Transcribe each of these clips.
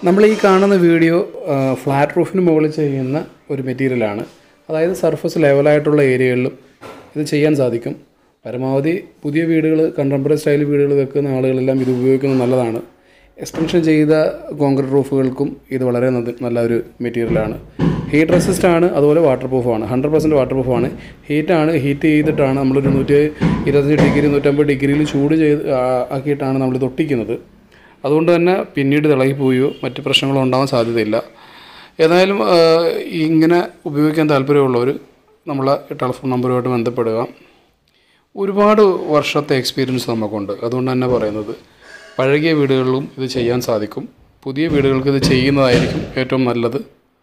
നമ്മൾ ഈ കാണുന്ന വീഡിയോ ആ, ഫ്ലാറ്റ് റൂഫിന് മുകളിൽ ചെയ്യുന്ന ഒരു മെറ്റീരിയലാണ് അതായത് സർഫസ് ലെവലായിട്ടുള്ള ഏരിയകളിലും ഇത് ചെയ്യാൻ സാധിക്കും പരമാവധി പുതിയ വീടുകൾ കണ്ടംപററി സ്റ്റൈൽ വീടുകൾ വെക്കുന്ന ആളുകളെല്ലാം ഇത് ഉപയോഗിക്കുന്നത് നല്ലതാണ് എക്സ്റ്റൻഷൻ ചെയ്ത കോൺക്രീറ്റ് റൂഫുകൾക്കും ഇത് വളരെ നന്ന- നല്ല ഒരു മെറ്റീരിയലാണ് ഹീറ്റ് റെസിസ്റ്റ് ആണ് അതുപോലെ വാട്ടർ പ്രൂഫാണ് ഹൺഡ്രഡ് പെർസെൻറ്റ് വാട്ടർ പ്രൂഫാണ് ഹീറ്റാണ് ഹീറ്റ് ചെയ്തിട്ടാണ് നമ്മളൊരു നൂറ്റി ഇരുപത്തഞ്ച് ഡിഗ്രി നൂറ്റമ്പത് ഡിഗ്രിയിൽ ചൂട് ചെയ്ത് ആ- ആക്കിയിട്ടാണ് നമ്മൾ ഇത് ഒട്ടിക്കുന്നത് അതുകൊണ്ട് തന്നെ പിന്നീട് തിളകി പോവുകയോ മറ്റ് പ്രശ്നങ്ങളോ ഉണ്ടാവാൻ സാധ്യതയില്ല ഏതായാലും ആ, ഇങ്ങനെ ഉപയോഗിക്കാൻ താല്പര്യമുള്ളവർ നമ്മളെ ടെലിഫോൺ നമ്പറുമായിട്ട് ബന്ധപ്പെടുക ഒരുപാട് വർഷത്തെ എക്സ്പീരിയൻസ് നമുക്കുണ്ട് അതുകൊണ്ട് തന്നെ പറയുന്നത് പഴകിയ വീടുകളിലും ഇത് ചെയ്യാൻ സാധിക്കും പുതിയ വീടുകൾക്ക് ഇത് ചെയ്യുന്നതായിരിക്കും ഏറ്റവും നല്ലത്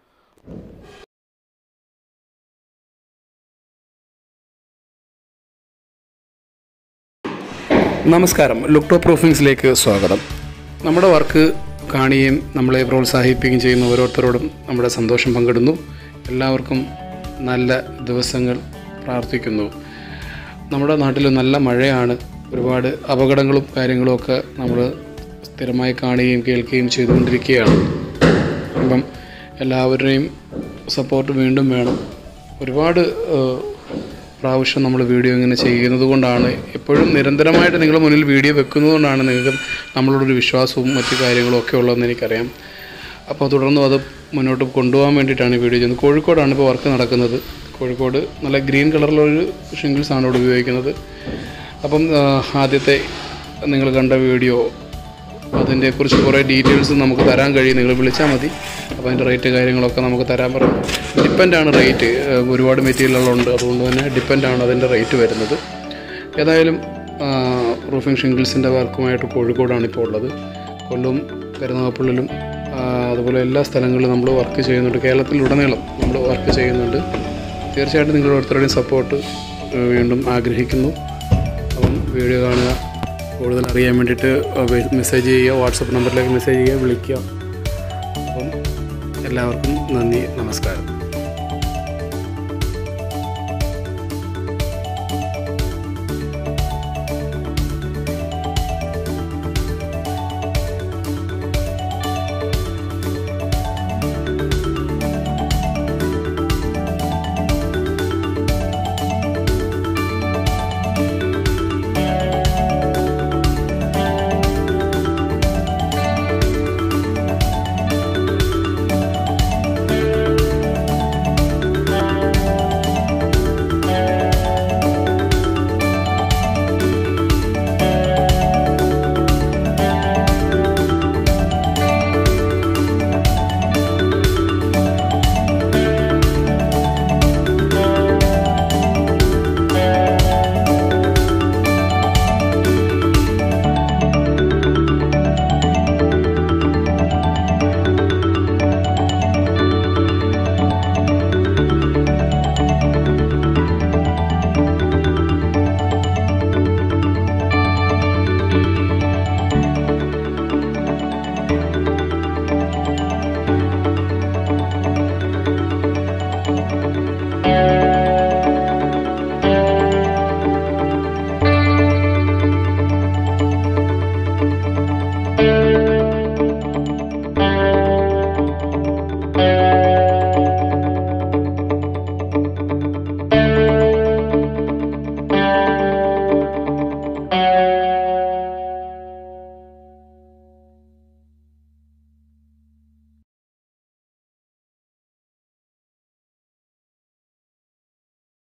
നമസ്കാരം ലുക്ടോ പ്രൂഫിങ്സിലേക്ക് സ്വാഗതം നമ്മുടെ വർക്ക് കാണുകയും നമ്മളെ പ്രോത്സാഹിപ്പിക്കുകയും ചെയ്യുന്ന ഓരോരുത്തരോടും നമ്മുടെ സന്തോഷം പങ്കിടുന്നു എല്ലാവർക്കും നല്ല ദിവസങ്ങൾ പ്രാർത്ഥിക്കുന്നു നമ്മുടെ നാട്ടിൽ നല്ല മഴയാണ് ഒരുപാട് അപകടങ്ങളും കാര്യങ്ങളും ഒക്കെ നമ്മൾ സ്ഥിരമായി കാണുകയും കേൾക്കുകയും ചെയ്തുകൊണ്ടിരിക്കുകയാണ് അപ്പം എല്ലാവരുടെയും സപ്പോർട്ട് വീണ്ടും വേണം ഒരുപാട് ഏഹ്, പ്രാവശ്യം നമ്മൾ വീഡിയോ ഇങ്ങനെ ചെയ്യുന്നത് കൊണ്ടാണ് എപ്പോഴും നിരന്തരമായിട്ട് നിങ്ങളുടെ മുന്നിൽ വീഡിയോ വെക്കുന്നത് കൊണ്ടാണ് നിങ്ങൾക്ക് നമ്മളോടൊരു വിശ്വാസവും മറ്റു കാര്യങ്ങളും ഒക്കെ ഉള്ളതെന്ന് എനിക്കറിയാം അപ്പോൾ തുടർന്നും അത് മുന്നോട്ട് കൊണ്ടുപോകാൻ വേണ്ടിയിട്ടാണ് ഈ വീഡിയോ ചെയ്യുന്നത് കോഴിക്കോടാണ് ഇപ്പോൾ വർക്ക് നടക്കുന്നത് കോഴിക്കോട് നല്ല ഗ്രീൻ കളറിലൊരു ഷിംഗിൾസാണ് ഇവിടെ ഉപയോഗിക്കുന്നത് അപ്പം ആ, ആദ്യത്തെ നിങ്ങൾ കണ്ട വീഡിയോ അതിൻ്റെ കുറിച്ച് കുറേ ഡീറ്റെയിൽസ് നമുക്ക് തരാൻ കഴിയും നിങ്ങൾ വിളിച്ചാൽ മതി അപ്പോൾ അതിൻ്റെ റേറ്റ് കാര്യങ്ങളൊക്കെ നമുക്ക് തരാൻ പറയും ഡിപ്പെൻഡാണ് റേറ്റ് ഒരുപാട് മെറ്റീരിയലുകളുണ്ട് അതുകൊണ്ട് തന്നെ ഡിപ്പെൻഡാണ് അതിൻ്റെ റേറ്റ് വരുന്നത് ഏതായാലും റൂഫിംഗ് ഷിംഗിൾസിൻ്റെ വർക്കുമായിട്ട് കോഴിക്കോടാണ് ഇപ്പോൾ ഉള്ളത് കൊല്ലവും കരുനാഗപ്പള്ളിലും ആ, അതുപോലെ എല്ലാ സ്ഥലങ്ങളിലും നമ്മൾ വർക്ക് ചെയ്യുന്നുണ്ട് കേരളത്തിലുടനീളം നമ്മൾ വർക്ക് ചെയ്യുന്നുണ്ട് തീർച്ചയായിട്ടും നിങ്ങളുടെ ഓരോരുത്തരുടെയും സപ്പോർട്ട് വീണ്ടും ആഗ്രഹിക്കുന്നു അപ്പം വീഡിയോ കാണുക കൂടുതൽ അറിയാൻ വേണ്ടിയിട്ട് മെസ്സേജ് ചെയ്യുക വാട്സപ്പ് നമ്പറിലേക്ക് മെസ്സേജ് ചെയ്യുക വിളിക്കുക അപ്പം എല്ലാവർക്കും നന്ദി നമസ്കാരം